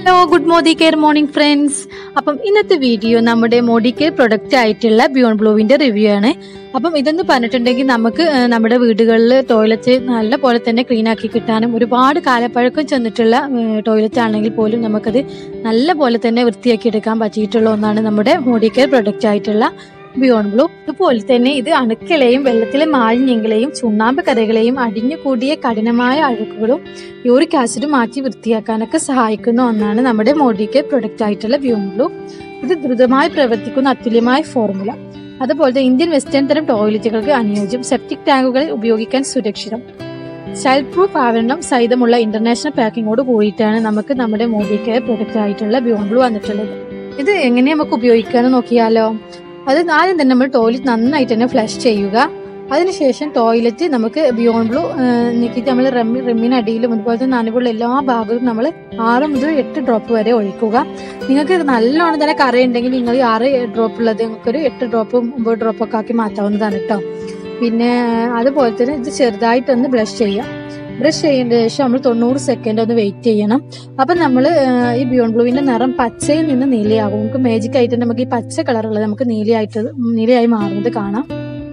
hello good Modicare morning friends അപ്പം ഇന്നത്തെ video നമ്മുടെ മോഡി കെയർ പ്രൊഡക്റ്റ് ആയിട്ടുള്ള ബിയോണ്ട് ബ്ലൂവിന്റെ റിവ്യൂ ആണ് അപ്പം ഇതെന്ന് പറഞ്ഞിട്ടുണ്ടെങ്കിൽ നമുക്ക് ആ, നമ്മുടെ വീടുകളിൽ ടോയ്ലറ്റ് നല്ല പോലെ തന്നെ ക്ലീൻ ആക്കി കിട്ടാനും ഒരുപാട് കാലപ്പഴക്കം ചെന്നിട്ടുള്ള ടോയ്ലറ്റ് ആണെങ്കിൽ പോലും നമുക്കത് നല്ല പോലെ തന്നെ വൃത്തിയാക്കി എടുക്കാൻ പറ്റിയിട്ടുള്ള ഒന്നാണ് നമ്മുടെ മോഡി കെയർ പ്രൊഡക്റ്റ് ആയിട്ടുള്ള ബിയോണ്ട് ബ്ലൂ അതുപോലെ തന്നെ ഇത് അണുക്കളെയും വെള്ളത്തിലെ മാലിന്യങ്ങളെയും ചുണ്ണാമ്പ് കരകളെയും അടിഞ്ഞു കൂടിയ കഠിനമായ അഴുക്കുകളും യൂറിക് ആസിഡ് മാറ്റി വൃത്തിയാക്കാനൊക്കെ സഹായിക്കുന്ന ഒന്നാണ് നമ്മുടെ മോഡിക്ക് പ്രൊഡക്റ്റ് ആയിട്ടുള്ള ബിയോണ്ട് ബ്ലൂ ഇത് ദ്രുതമായി പ്രവർത്തിക്കുന്ന അതുല്യമായ ഫോർമുല അതുപോലെ ഇന്ത്യൻ വെസ്റ്റേൺ തരം ടോയ്ലറ്റുകൾക്ക് അനുയോജ്യം സെപ്റ്റിക് ടാങ്കുകളിൽ ഉപയോഗിക്കാൻ സുരക്ഷിതം ചൈൽഡ് പ്രൂഫ് ആവരണം സഹിതമുള്ള ഇന്റർനാഷണൽ പാക്കിങ്ങോട് കൂടിയിട്ടാണ് നമുക്ക് നമ്മുടെ മോഡി കെയർ പ്രൊഡക്റ്റ് ആയിട്ടുള്ള ബിയോണ്ട് ബ്ലൂ വന്നിട്ടുള്ളത് ഇത് എങ്ങനെ നമുക്ക് ഉപയോഗിക്കാന്ന് നോക്കിയാലോ അത് ആദ്യം തന്നെ നമ്മൾ ടോയ്ലറ്റ് നന്നായിട്ട് തന്നെ ഫ്ലഷ് ചെയ്യുക അതിനുശേഷം ടോയ്ലറ്റ് നമുക്ക് ബിയോണ്ട് ബ്ലൂ നീക്കിയിട്ട് നമ്മൾ റെമ്മി റെമ്മിനടിയിലും അതുപോലെ തന്നെ നനവുള്ള എല്ലാ ഭാഗവും നമ്മൾ ആറ് മുതൽ എട്ട് ഡ്രോപ്പ് വരെ ഒഴിക്കുക നിങ്ങൾക്ക് നല്ലോണം തന്നെ കറയുണ്ടെങ്കിൽ നിങ്ങൾ ഈ ആറ് ഡ്രോപ്പ് ഉള്ളത് നിങ്ങൾക്കൊരു എട്ട് ഡ്രോപ്പ് ഒമ്പത് ഡ്രോപ്പ് ഒക്കെ ആക്കി മാറ്റാവുന്നതാണ് കേട്ടോ പിന്നെ അതുപോലെ തന്നെ ഇത് ചെറുതായിട്ടൊന്ന് ബ്രഷ് ചെയ്യാം ബ്രഷ് ചെയ്തതിന് ശേഷം നമ്മൾ തൊണ്ണൂറ് സെക്കൻഡ് ഒന്ന് വെയിറ്റ് ചെയ്യണം അപ്പൊ നമ്മൾ ഈ ബിയോണ്ട് ബ്ലൂവിന്റെ നിറം പച്ചയിൽ നിന്ന് നീലയാകും നമുക്ക് മാജിക് ആയിട്ട് നമുക്ക് ഈ പച്ച കളറുള്ളത് നമുക്ക് നീലയായിട്ട് നീലയായി മാറുന്നത് കാണാം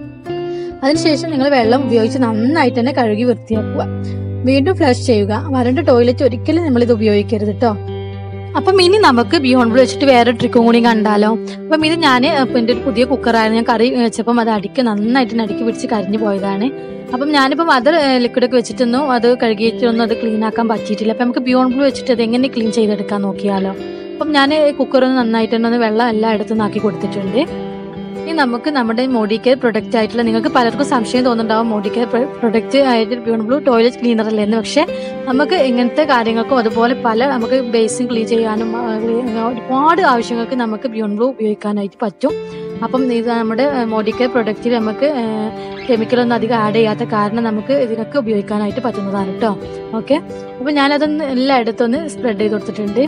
അതിനുശേഷം നിങ്ങൾ വെള്ളം ഉപയോഗിച്ച് നന്നായിട്ട് തന്നെ കഴുകി വൃത്തിയാക്കുക വീണ്ടും ഫ്ലഷ് ചെയ്യുക വരണ്ട ടോയ്ലറ്റ് ഒരിക്കലും നമ്മൾ ഇത് ഉപയോഗിക്കരുത് കേട്ടോ അപ്പം ഇനി നമുക്ക് ബിയോണ്ട് ബ്ലൂ വെച്ചിട്ട് വേറെ ട്രിക്കും കൂടി കണ്ടാലോ അപ്പം ഇത് ഞാൻ എൻ്റെ ഒരു പുതിയ കുക്കറായിരുന്നു ഞാൻ കറി വെച്ചപ്പം അത് അടിക്ക് നന്നായിട്ട് തന്നെ അടുക്കി പിടിച്ച് കരിഞ്ഞു പോയതാണ് അപ്പം ഞാനിപ്പം അത് ലിക്വിഡൊക്കെ വെച്ചിട്ടൊന്നും അത് കഴുകിയിട്ടൊന്നും അത് ക്ലീൻ ആക്കാൻ പറ്റിയിട്ടില്ല അപ്പം നമുക്ക് ബിയോണ്ട് ബ്ലൂ വെച്ചിട്ട് അത് എങ്ങനെ ക്ലീൻ ചെയ്തെടുക്കാൻ നോക്കിയാലോ അപ്പം ഞാൻ കുക്കറൊന്ന് നന്നായിട്ട് തന്നെ ഒന്ന് വെള്ളം എല്ലാം എടുത്ത് ആക്കി കൊടുത്തിട്ടുണ്ട് ഇനി നമുക്ക് നമ്മുടെ മോഡി കെയർ പ്രൊഡക്റ്റ് ആയിട്ടുള്ള നിങ്ങൾക്ക് പലർക്കും സംശയം തോന്നുന്നുണ്ടാവും മോഡി കെയർ പ്രൊഡക്റ്റ് ആയിട്ട് ബിയോണ്ട് ബ്ലൂ ടോയ്ലറ്റ് ക്ലീനർ അല്ലേ എന്ന് പക്ഷേ നമുക്ക് ഇങ്ങനത്തെ കാര്യങ്ങൾക്കും അതുപോലെ പല നമുക്ക് ബേസിൻ ക്ലീൻ ചെയ്യാനും ആ, ഒരുപാട് ആവശ്യങ്ങൾക്ക് നമുക്ക് ബിയോണ്ട് ബ്ലൂ ഉപയോഗിക്കാനായിട്ട് പറ്റും അപ്പം ഇത് നമ്മുടെ മോഡി കെയർ പ്രൊഡക്റ്റിൽ നമുക്ക് കെമിക്കലൊന്നും അധികം ആഡ് ചെയ്യാത്ത കാരണം നമുക്ക് ഇതിനൊക്കെ ഉപയോഗിക്കാനായിട്ട് പറ്റുന്നതാണ് കേട്ടോ ഓക്കെ അപ്പം ഞാനതൊന്ന് എല്ലായിടത്തും ഒന്ന് സ്പ്രെഡ് ചെയ്ത് കൊടുത്തിട്ടുണ്ട്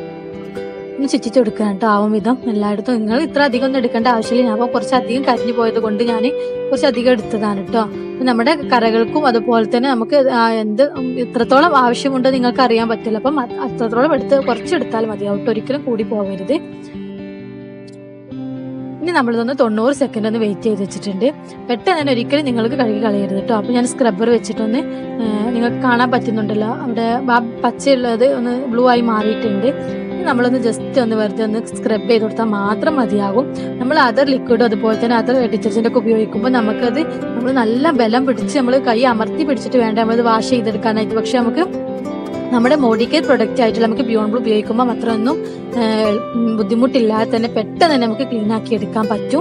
ഒന്ന് ചുറ്റിച്ച് കൊടുക്കുക കേട്ടോ ആവും വിധം എല്ലായിടത്തും നിങ്ങൾ ഇത്ര അധികം ഒന്നും എടുക്കേണ്ട ആവശ്യമില്ല ഞാൻ അപ്പോൾ കുറച്ച് അധികം കരിഞ്ഞു പോയത് കൊണ്ട് ഞാൻ കുറച്ച് അധികം എടുത്തതാണ് കേട്ടോ അപ്പം നമ്മുടെ കറകൾക്കും അതുപോലെ തന്നെ നമുക്ക് ആ എന്ത് ഇത്രത്തോളം ആവശ്യമുണ്ടോ നിങ്ങൾക്ക് അറിയാൻ പറ്റില്ല അപ്പം അത് അത്രത്തോളം എടുത്ത് കുറച്ച് എടുത്താൽ മതിയാവും കേട്ടോ ഒരിക്കലും കൂടി പോകരുത് ഇനി നമ്മളിതൊന്ന് തൊണ്ണൂറ് സെക്കൻഡ് ഒന്ന് വെയിറ്റ് ചെയ്ത് വെച്ചിട്ടുണ്ട് പെട്ടെന്ന് തന്നെ ഒരിക്കലും നിങ്ങൾക്ക് കഴുകി കളയരുത് കേട്ടോ അപ്പം ഞാൻ സ്ക്രബ്ബർ വെച്ചിട്ടൊന്ന് ആ, നിങ്ങൾക്ക് കാണാൻ പറ്റുന്നുണ്ടല്ലോ അവിടെ ആ പച്ചയുള്ളത് ഒന്ന് ബ്ലൂ ആയി മാറിയിട്ടുണ്ട് ഇനി നമ്മളൊന്ന് ജസ്റ്റ് ഒന്ന് വെറുതെ ഒന്ന് സ്ക്രബ് ചെയ്ത് കൊടുത്താൽ മാത്രം മതിയാകും നമ്മൾ അതർ ലിക്വിഡും അതുപോലെ തന്നെ അതർ ഡിറ്റർജന്റ് ഒക്കെ ഉപയോഗിക്കുമ്പോൾ നമുക്കത് നമ്മൾ നല്ല ബലം പിടിച്ച് നമ്മൾ കൈ അമർത്തി പിടിച്ചിട്ട് വേണ്ട നമ്മളത് വാഷ് ചെയ്തെടുക്കാനായിട്ട് പക്ഷെ നമുക്ക് നമ്മുടെ മോഡി കെയർ പ്രൊഡക്റ്റ് ആയിട്ടുള്ള നമുക്ക് ബിയോണ്ട് ബ്ലൂ ഉപയോഗിക്കുമ്പോൾ അത്രയൊന്നും ആ, ബുദ്ധിമുട്ടില്ലാതെ തന്നെ പെട്ടെന്ന് തന്നെ നമുക്ക് ക്ലീൻ ആക്കി എടുക്കാൻ പറ്റും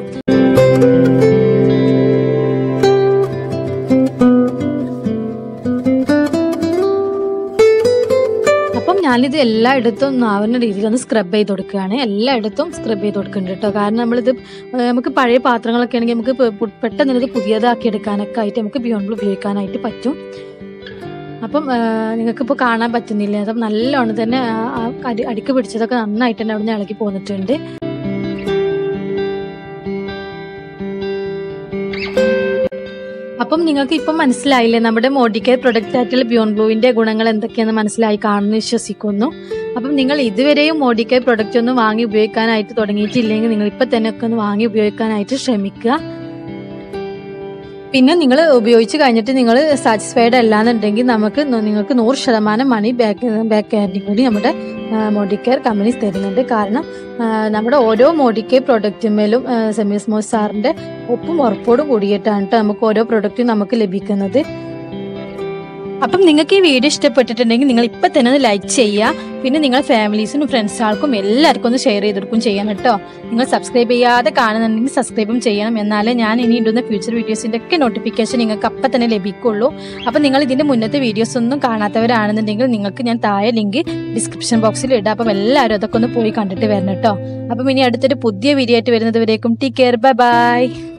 അപ്പം ഞാനിത് എല്ലായിടത്തും ഒന്ന് ആവുന്ന രീതിയിൽ ഒന്ന് സ്ക്രബ് ചെയ്ത് കൊടുക്കുകയാണ് എല്ലായിടത്തും സ്ക്രബ് ചെയ്ത് കൊടുക്കുന്നുണ്ട് കേട്ടോ കാരണം നമ്മളിത് ഏഹ് നമുക്ക് പഴയ പാത്രങ്ങളൊക്കെ ആണെങ്കിൽ നമുക്ക് പെ- പെ- പെട്ടെന്ന് ഇത് പുതിയതാക്കി എടുക്കാനൊക്കെ ആയിട്ട് നമുക്ക് ബിയോണ്ട് ബ്ലൂ ഉപയോഗിക്കാനായിട്ട് പറ്റും അപ്പം നിങ്ങൾക്ക് ഇപ്പോൾ കാണാൻ പറ്റുന്നില്ല അപ്പം നല്ലോണം തന്നെ ആ, ആ അടി അടിക്ക് പിടിച്ചതൊക്കെ നന്നായിട്ട് തന്നെ അവിടെ നിന്ന് ഇളകി പോന്നിട്ടുണ്ട് അപ്പം നിങ്ങൾക്ക് ഇപ്പം മനസ്സിലായില്ലേ നമ്മുടെ മോഡിക്കെയർ പ്രൊഡക്റ്റ് ആയിട്ടുള്ള ബിയോണ്ട് ബ്ലൂവിന്റെ ഗുണങ്ങൾ എന്തൊക്കെയാണെന്ന് മനസ്സിലായി കാണുന്നു വിശ്വസിക്കുന്നു അപ്പം നിങ്ങൾ ഇതുവരെയും മോഡിക്കെയർ പ്രൊഡക്റ്റ് ഒന്നും വാങ്ങി ഉപയോഗിക്കാനായിട്ട് തുടങ്ങിയിട്ടില്ലെങ്കിൽ നിങ്ങൾ ഇപ്പം തന്നെ ഒക്കെ ഒന്ന് വാങ്ങി ഉപയോഗിക്കാനായിട്ട് ശ്രമിക്കുക പിന്നെ നിങ്ങൾ ഉപയോഗിച്ച് കഴിഞ്ഞിട്ട് നിങ്ങൾ സാറ്റിസ്ഫൈഡ് അല്ലാന്നുണ്ടെങ്കിൽ നമുക്ക് ന- നിങ്ങൾക്ക് നൂറ് ശതമാനം മണി ബാക്ക് ബാക്ക് ഗ്യാരണ്ടിയും കൂടി നമ്മുടെ മോഡിക്കെയർ കമ്പനീസ് തരുന്നുണ്ട് കാരണം ആ, നമ്മുടെ ഓരോ മോഡിക്കെയർ പ്രൊഡക്റ്റുമേലും സെമി സ്മോസ് സാറിന്റെ ഒപ്പും ഉറപ്പോടും കൂടിയിട്ടാണ് ട്ടോ നമുക്ക് ഓരോ പ്രൊഡക്റ്റും നമുക്ക് ലഭിക്കുന്നത് അപ്പം നിങ്ങൾക്ക് ഈ വീഡിയോ ഇഷ്ടപ്പെട്ടിട്ടുണ്ടെങ്കിൽ നിങ്ങൾ ഇപ്പം തന്നെ ഒന്ന് ലൈക്ക് ചെയ്യുക പിന്നെ നിങ്ങളുടെ ഫാമിലീസിനും ഫ്രണ്ട്സുകൾക്കും എല്ലാവർക്കും ഒന്ന് ഷെയർ ചെയ്തെടുക്കും ചെയ്യണം കേട്ടോ നിങ്ങൾ സബ്സ്ക്രൈബ് ചെയ്യാതെ കാണുന്നുണ്ടെങ്കിൽ സബ്സ്ക്രൈബും ചെയ്യണം എന്നാലേ ഞാൻ ഇനി ഇടുന്ന ഫ്യൂച്ചർ വീഡിയോസിന്റെ ഒക്കെ നോട്ടിഫിക്കേഷൻ നിങ്ങൾക്ക് അപ്പം തന്നെ ലഭിക്കുള്ളൂ അപ്പം നിങ്ങൾ ഇതിന്റെ മുന്നത്തെ വീഡിയോസ് ഒന്നും കാണാത്തവരാണെന്നുണ്ടെങ്കിൽ നിങ്ങൾക്ക് ഞാൻ താഴെ ലിങ്ക് ഡിസ്ക്രിപ്ഷൻ ബോക്സിൽ ഇടാം അപ്പം എല്ലാവരും അതൊക്കെ ഒന്ന് പോയി കണ്ടിട്ട് വരണം കേട്ടോ അപ്പം ഇനി അടുത്തൊരു പുതിയ വീഡിയോ ആയിട്ട് വരുന്നത് വരേക്കും ടീ കെയർ ബൈ ബൈ